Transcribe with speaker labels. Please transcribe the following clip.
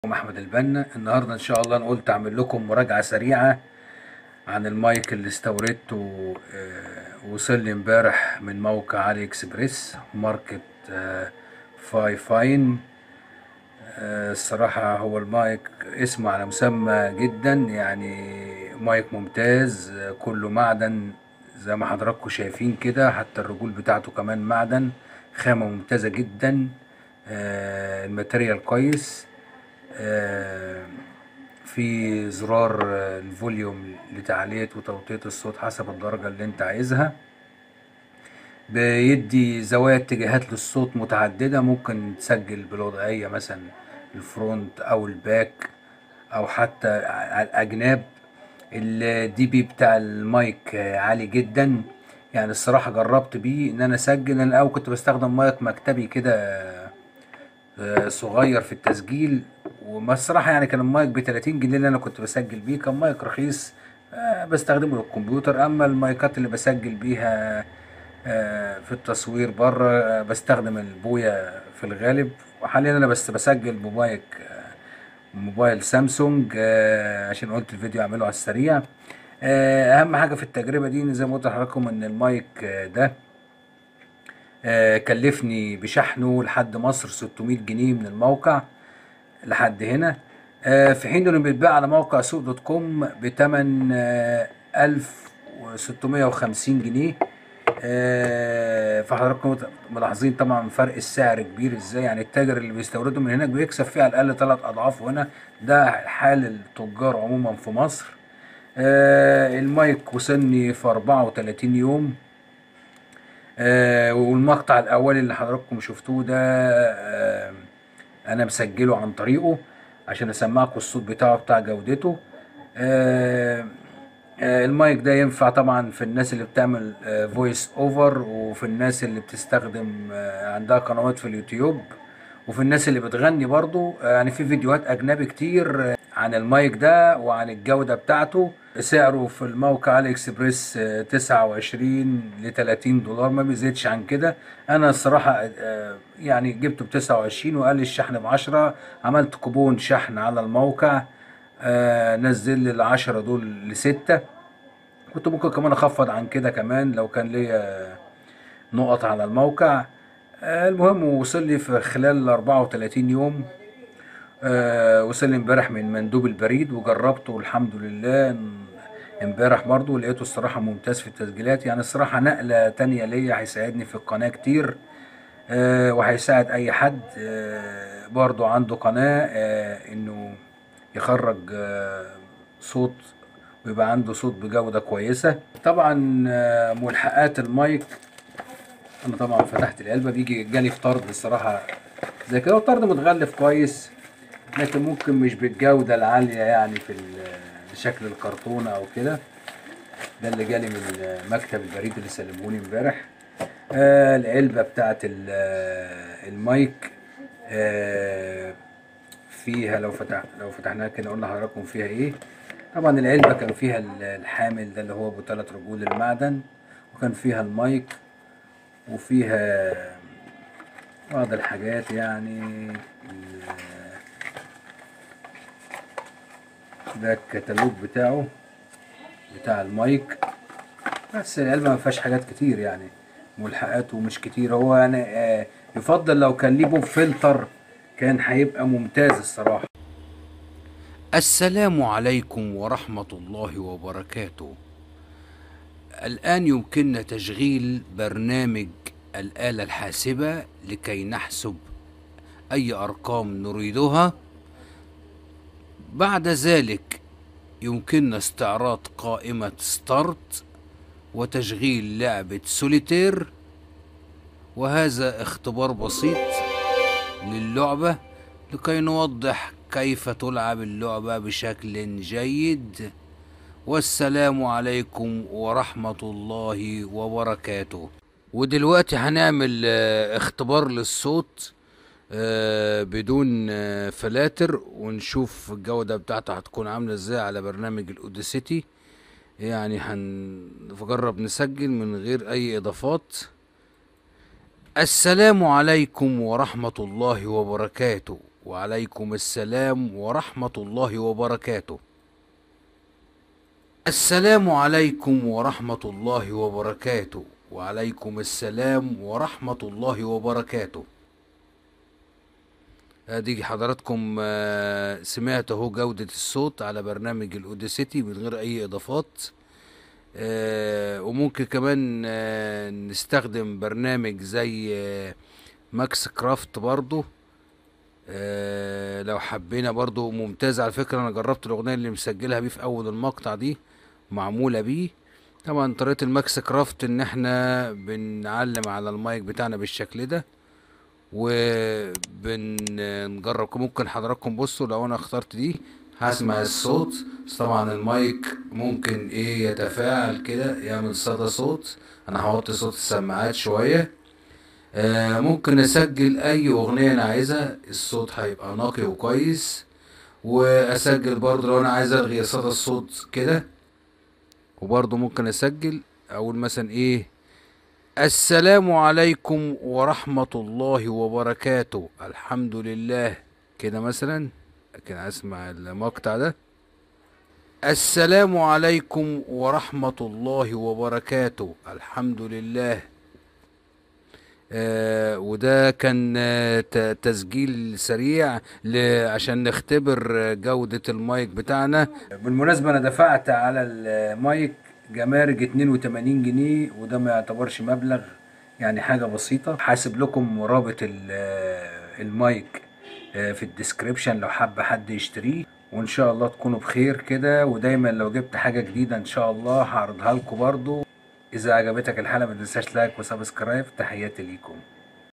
Speaker 1: احمد البنا النهارده ان شاء الله انا قلت اعمل لكم مراجعه سريعه عن المايك اللي استوردته آه، وصل لي امبارح من موقع علي اكسبريس ماركت آه، فاي فاين آه، الصراحة هو المايك اسمه على مسمى جدا يعني مايك ممتاز آه، كله معدن زي ما حضراتكم شايفين كده حتى الرجول بتاعته كمان معدن خامة ممتازة جدا آه، الماتيريال كويس آه، في زرار آه، الفوليوم لتعلية وتوطية الصوت حسب الدرجة اللي انت عايزها بيدي زوايا اتجاهات للصوت متعددة ممكن تسجل بالوضعية مثلا الفرونت أو الباك أو حتى على الأجناب الدي بي بتاع المايك آه، عالي جدا يعني الصراحة جربت بيه إن أنا أسجل أنا الأول كنت بستخدم مايك مكتبي كده آه، صغير في التسجيل وما الصراحة يعني كان المايك ب 30 جنيه اللي أنا كنت بسجل بيه كان مايك رخيص آه، بستخدمه للكمبيوتر أما المايكات اللي بسجل بيها آه، في التصوير بره آه، بستخدم البويا في الغالب وحاليا أنا بس بسجل بمايك آه، موبايل سامسونج آه، عشان قلت الفيديو اعمله على السريع آه، اهم حاجه في التجربه دي إن زي ما قلت لحضراتكم ان المايك آه، ده آه، كلفني بشحنه لحد مصر 600 جنيه من الموقع لحد هنا آه، في حين انه بيتباع على موقع سوق دوت كوم بتمن آه، 1650 جنيه آه، فحضراتكم ملاحظين طبعا فرق السعر كبير ازاي يعني التاجر اللي بيستورده من هناك بيكسب فيه على الاقل ثلاث اضعاف وهنا ده حال التجار عموما في مصر آه، المايك وصلني في 34 يوم آه، والمقطع الاولي اللي حضراتكم شفتوه ده آه، انا مسجله عن طريقه عشان اسمعكم الصوت بتاعه بتاع جودته آه، آه، المايك ده ينفع طبعا في الناس اللي بتعمل فويس اوفر وفي الناس اللي بتستخدم آه، عندها قنوات في اليوتيوب وفي الناس اللي بتغني برضو آه، يعني في فيديوهات اجنبي كتير آه، عن المايك ده وعن الجودة بتاعته سعره في الموقع علي اكسبريس آه، 29 ل 30 دولار ما بيزيدش عن كده انا الصراحة آه، يعني جبته ب 29 وقال لي الشحن ب 10 عملت كوبون شحن على الموقع آه، نزل لي ال 10 دول لستة كنت ممكن كمان اخفض عن كده كمان لو كان ليا نقط على الموقع آه، المهم وصل لي في خلال 34 يوم آه، وصل لي امبارح من مندوب البريد وجربته والحمد لله امبارح برضو لقيته الصراحة ممتاز في التسجيلات يعني الصراحة نقلة تانية ليا هيساعدني في القناة كتير آه، وهيساعد اي حد آه، برضو عنده قناة آه، انه يخرج آه، صوت ويبقى عنده صوت بجودة كويسة طبعا آه، ملحقات المايك انا طبعا فتحت العلبة بيجي جالي في طرد الصراحة زي كده والطرد متغلف كويس لكن ممكن مش بالجودة العالية يعني في ال- شكل الكرتونة او كده ده اللي جالي من مكتب البريد اللي سلمهولي امبارح آه العلبة بتاعت ال- آه، المايك آه فيها لو فتح لو فتحناها كده قلنا لحضراتكم فيها ايه طبعا العلبة كان فيها ال- الحامل ده اللي هو ابو ثلاث رجول المعدن وكان فيها المايك وفيها بعض الحاجات يعني ال- ده الكتالوج بتاعه بتاع المايك بس العلبة ما فيهاش حاجات كتير يعني ملحقاته مش كتير هو يعني آه، يفضل لو كان ليه بوب فلتر كان هيبقى ممتاز الصراحة
Speaker 2: السلام عليكم ورحمة الله وبركاته. الآن يمكننا تشغيل برنامج الآلة الحاسبة لكي نحسب أي أرقام نريدها. بعد ذلك يمكننا استعراض قائمة ستارت وتشغيل لعبة سوليتير وهذا اختبار بسيط للعبة لكي نوضح كيف تلعب اللعبة بشكل جيد والسلام عليكم ورحمة الله وبركاته ودلوقتي هنعمل آه، اختبار للصوت آه، بدون آه، فلاتر ونشوف الجودة بتاعته هتكون عاملة ازاي على برنامج الاوديسيتي يعني هنجرب نسجل من غير اي اضافات السلام عليكم ورحمة الله وبركاته وعليكم السلام ورحمة الله وبركاته السلام عليكم ورحمة الله وبركاته وعليكم السلام ورحمة الله وبركاته ادي حضراتكم آه، سمعت اهو جودة الصوت على برنامج الاوديسيتي من غير اي اضافات آه، وممكن كمان آه، نستخدم برنامج زي آه، ماكس كرافت برضو آه، لو حبينا برضو ممتاز على فكرة انا جربت الاغنية اللي مسجلها بيه في اول المقطع دي معمولة بيه طبعا طريقة الماكس كرافت ان احنا بنعلم على المايك بتاعنا بالشكل ده وبنجرب ممكن حضراتكم بصوا لو انا اخترت دي هسمع الصوت بس طبعا المايك ممكن ايه يتفاعل كده يعمل صدى صوت انا هوطي صوت السماعات شوية آه ممكن اسجل اي اغنية انا عايزها الصوت هيبقى نقي وكويس واسجل برضه لو انا عايز الغي صدى الصوت كده وبرضه ممكن اسجل اقول مثلا ايه السلام عليكم ورحمة الله وبركاته الحمد لله كده مثلا لكن اسمع المقطع ده السلام عليكم ورحمة الله وبركاته الحمد لله آه وده كان آه ت- تسجيل سريع ل- عشان نختبر آه، جودة المايك بتاعنا
Speaker 1: بالمناسبة أنا دفعت على المايك جمارك 82 جنيه وده ما يعتبرش مبلغ يعني حاجة بسيطة حاسب لكم رابط ال- المايك في الديسكريبشن لو حب حد يشتريه وإن شاء الله تكونوا بخير كده ودايما لو جبت حاجة جديدة إن شاء الله هعرضها لكم برضو إذا عجبتك الحلقة ما تنساش لايك وسبسكرايب تحياتي ليكم